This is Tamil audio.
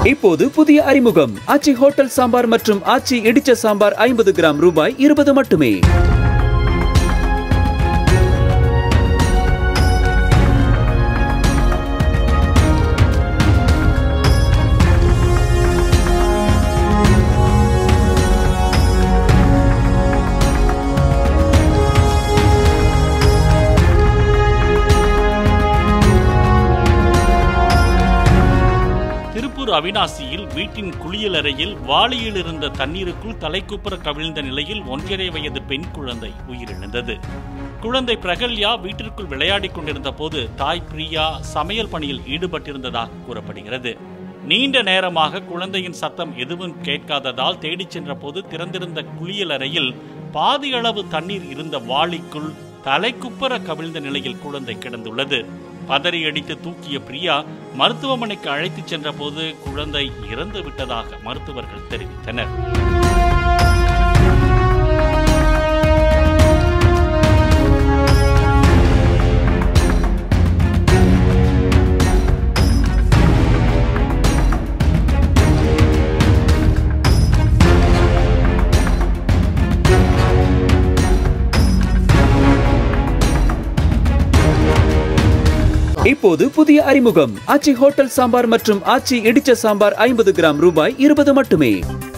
இப்போது புதிய அறிமுகம் ஆச்சி ஹோட்டல் சாம்பார் மற்றும் ஆச்சி இடிச்ச சாம்பார் ஐம்பது கிராம் ரூபாய் இருபது மட்டுமே திருப்பூர் அவினாசியில் வீட்டின் குளியலறையில் வாளியில் இருந்த தண்ணீருக்குள் தலைக்குப்புற கவிழ்ந்த நிலையில் ஒன்றரை வயது பெண் குழந்தை உயிரிழந்தது குழந்தை பிரகல்யா வீட்டிற்குள் விளையாடிக் கொண்டிருந்த போது தாய் பிரியா சமையல் பணியில் ஈடுபட்டிருந்ததாக கூறப்படுகிறது நீண்ட நேரமாக குழந்தையின் சத்தம் எதுவும் கேட்காததால் தேடிச் சென்ற போது திறந்திருந்த குளியலறையில் பாதி அளவு தண்ணீர் இருந்த வாளிக்குள் தலைக்குப்புற கவிழ்ந்த நிலையில் குழந்தை கிடந்துள்ளது பதறி அடித்து தூக்கிய பிரியா மருத்துவமனைக்கு அழைத்துச் சென்றபோது குழந்தை இறந்து விட்டதாக மருத்துவர்கள் தெரிவித்தனர் இப்போது புதிய அறிமுகம் ஆச்சி ஹோட்டல் சாம்பார் மற்றும் ஆச்சி இடிச்ச சாம்பார் ஐம்பது கிராம் ரூபாய் இருபது மட்டுமே